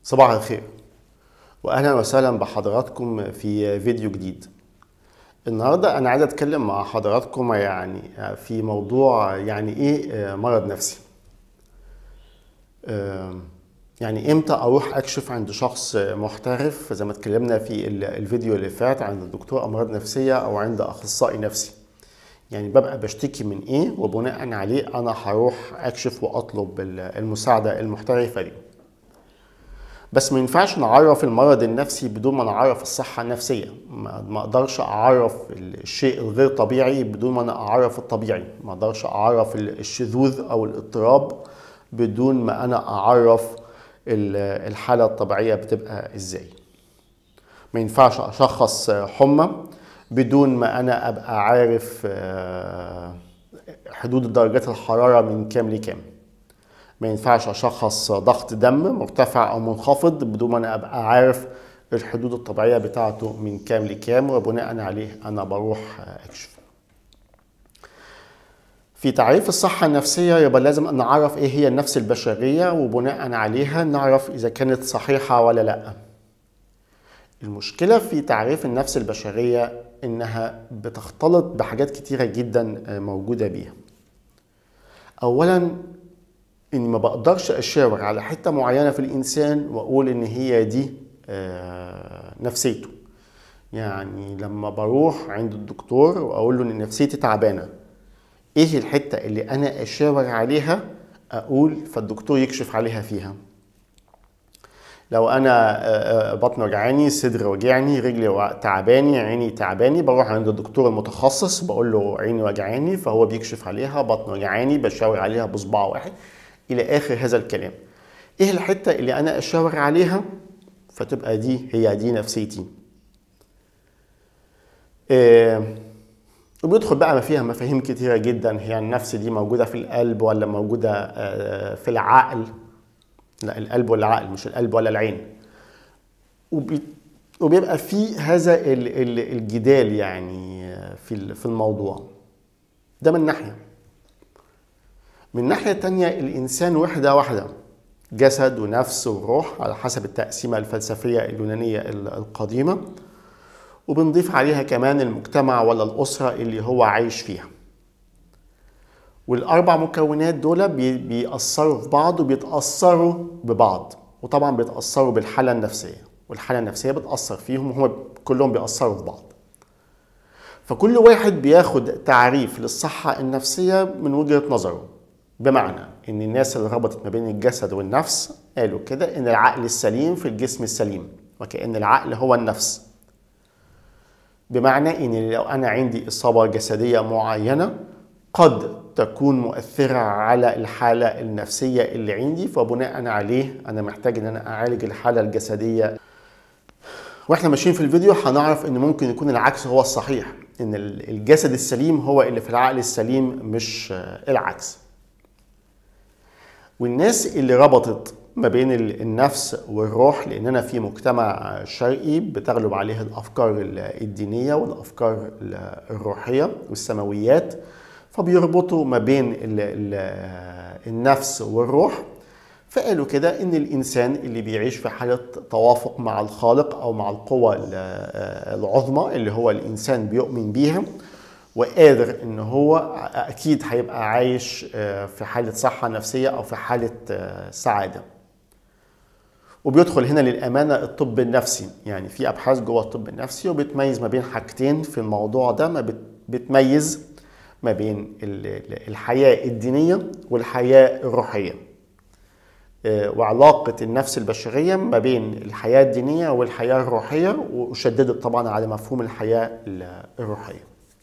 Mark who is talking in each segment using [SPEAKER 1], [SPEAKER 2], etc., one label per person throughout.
[SPEAKER 1] صباح الخير واهلا وسهلا بحضراتكم في فيديو جديد النهارده انا عايز اتكلم مع حضراتكم يعني في موضوع يعني ايه مرض نفسي يعني امتى اروح اكشف عند شخص محترف زي ما اتكلمنا في الفيديو اللي فات عند الدكتور امراض نفسيه او عند اخصائي نفسي يعني ببقى بشتكي من ايه وبناء عليه انا هروح اكشف واطلب المساعده المحترفه دي بس ما ينفعش نعرف المرض النفسي بدون ما نعرف الصحة النفسية ما اقدرش اعرف الشيء الغير طبيعي بدون ما انا اعرف الطبيعي ما اقدرش اعرف الشذوذ او الاضطراب بدون ما انا اعرف الحالة الطبيعية بتبقى ازاي ما ينفعش اشخص حمى بدون ما انا ابقى عارف حدود درجات الحرارة من كام لكام ما ينفعش اشخص ضغط دم مرتفع او منخفض بدون ما انا ابقى عارف الحدود الطبيعيه بتاعته من كام لكام وبناء عليه انا بروح اكشف في تعريف الصحة النفسية يبقى لازم نعرف ايه هي النفس البشرية وبناء عليها نعرف اذا كانت صحيحة ولا لا المشكلة في تعريف النفس البشرية انها بتختلط بحاجات كتيرة جدا موجودة بيها اولا اني ما بقدرش اشاور على حته معينه في الانسان واقول ان هي دي نفسيته يعني لما بروح عند الدكتور واقول له ان نفسيتي تعبانه ايه الحته اللي انا اشاور عليها اقول فالدكتور يكشف عليها فيها لو انا بطني وجعاني صدري وجعني رجلي تعباني عيني تعباني بروح عند الدكتور المتخصص بقول له عيني وجعاني فهو بيكشف عليها بطني وجعاني بشاور عليها بصباع واحد الى اخر هذا الكلام ايه الحته اللي انا اشاور عليها فتبقى دي هي دي نفسيتي إيه وبيدخل بقى ما فيها مفاهيم كتيره جدا هي النفس دي موجوده في القلب ولا موجوده في العقل لا القلب ولا العقل مش القلب ولا العين وبي وبيبقى في هذا الجدال يعني في في الموضوع ده من ناحيه من ناحية تانية الإنسان وحدة واحدة جسد ونفس وروح على حسب التقسيمة الفلسفية اليونانية القديمة وبنضيف عليها كمان المجتمع ولا الأسرة اللي هو عايش فيها والأربع مكونات دول بيأثروا في بعض وبيتأثروا ببعض وطبعا بيتأثروا بالحالة النفسية والحالة النفسية بتأثر فيهم وهم كلهم بيأثروا في بعض فكل واحد بياخد تعريف للصحة النفسية من وجهة نظره بمعنى ان الناس اللي ربطت ما بين الجسد والنفس قالوا كده ان العقل السليم في الجسم السليم وكأن العقل هو النفس بمعنى ان لو انا عندي اصابة جسدية معينة قد تكون مؤثرة على الحالة النفسية اللي عندي فبناء عليه انا محتاج ان انا اعالج الحالة الجسدية واحنا ماشيين في الفيديو هنعرف ان ممكن يكون العكس هو الصحيح ان الجسد السليم هو اللي في العقل السليم مش العكس والناس اللي ربطت ما بين النفس والروح لاننا في مجتمع شرقي بتغلب عليه الافكار الدينيه والافكار الروحيه والسماويات فبيربطوا ما بين النفس والروح فقالوا كده ان الانسان اللي بيعيش في حاله توافق مع الخالق او مع القوى العظمى اللي هو الانسان بيؤمن بيها وقادر ان هو اكيد هيبقى عايش في حاله صحه نفسيه او في حاله سعاده وبيدخل هنا للامانه الطب النفسي يعني في ابحاث جوه الطب النفسي وبتميز ما بين حاجتين في الموضوع ده ما بتميز ما بين الحياه الدينيه والحياه الروحيه وعلاقة النفس البشرية ما بين الحياة الدينية والحياة الروحية وشددت طبعا على مفهوم الحياة الروحية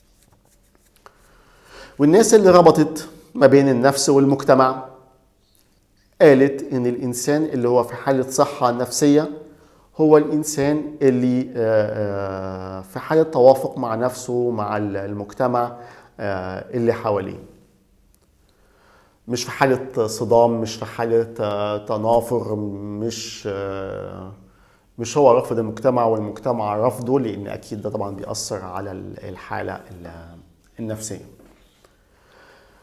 [SPEAKER 1] والناس اللي ربطت ما بين النفس والمجتمع قالت ان الانسان اللي هو في حاله صحه نفسيه هو الانسان اللي في حاله توافق مع نفسه مع المجتمع اللي حواليه مش في حاله صدام مش في حاله تنافر مش مش هو رافض المجتمع والمجتمع رفضه لان اكيد ده طبعا بيأثر على الحاله النفسيه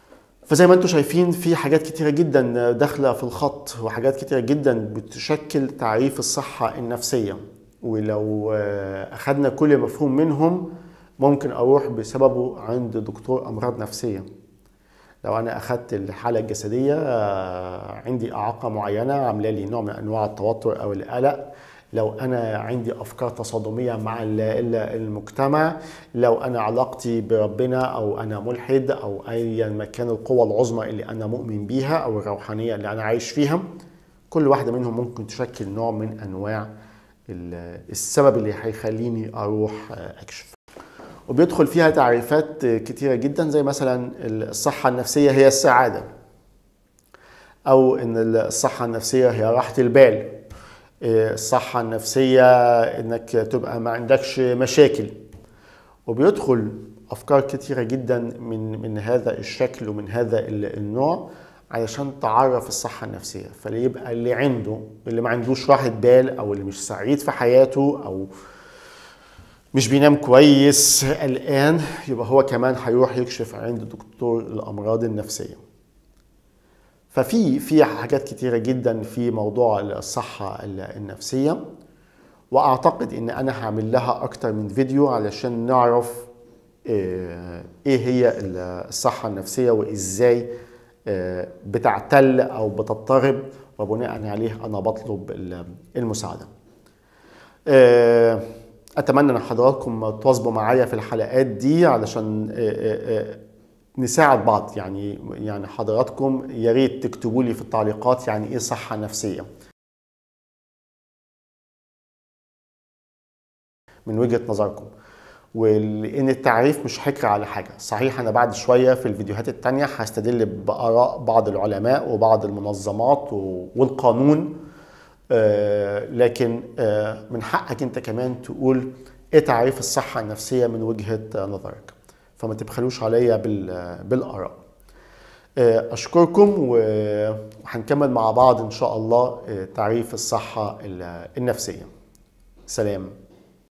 [SPEAKER 1] فزي ما انتم شايفين في حاجات كتيرة جدا داخلة في الخط وحاجات كتيرة جدا بتشكل تعريف الصحة النفسية ولو آه، أخدنا كل مفهوم منهم ممكن أروح بسببه عند دكتور أمراض نفسية لو أنا أخدت الحالة الجسدية آه، عندي إعاقة معينة عاملة لي نوع من أنواع التوتر أو القلق لو انا عندي افكار تصادميه مع ال- ال- المجتمع لو انا علاقتي بربنا او انا ملحد او ايا ما كان القوه العظمى اللي انا مؤمن بيها او الروحانيه اللي انا عايش فيها كل واحده منهم ممكن تشكل نوع من انواع ال- السبب اللي هيخليني اروح اكشف وبيدخل فيها تعريفات كتيره جدا زي مثلا الصحه النفسيه هي السعاده او ان الصحه النفسيه هي راحه البال الصحة النفسية انك تبقى ما عندكش مشاكل وبيدخل افكار كتيرة جدا من من هذا الشكل ومن هذا ال- النوع علشان تعرف الصحة النفسية فليبقى اللي عنده اللي ما عندوش راحة بال او اللي مش سعيد في حياته او مش بينام كويس قلقان يبقى هو كمان هيروح يكشف عند دكتور الامراض النفسيه ففي في حاجات كتيره جدا في موضوع الصحه النفسيه واعتقد ان انا هعمل لها اكتر من فيديو علشان نعرف آه، ايه هي الصحه النفسيه وازاي آه، بتعتل او بتضطرب وبناء عليه انا بطلب المساعده آه، اتمنى ان حضراتكم تواظبوا معايا في الحلقات دي علشان آه، آه، آه، نساعد بعض يعني يعني حضراتكم يا ريت تكتبوا لي في التعليقات يعني ايه صحه نفسيه من وجهه نظركم ولان التعريف مش حكر على حاجه صحيح انا بعد شويه في الفيديوهات التانية هستدل باراء بعض العلماء وبعض المنظمات و- والقانون آه، لكن آه، من حقك انت كمان تقول ايه تعريف الصحه النفسيه من وجهه نظرك فما تبخلوش عليا بال- بالاراء آه، اشكركم و- وهنكمل مع بعض ان شاء الله آه، تعريف الصحه ال- النفسيه سلام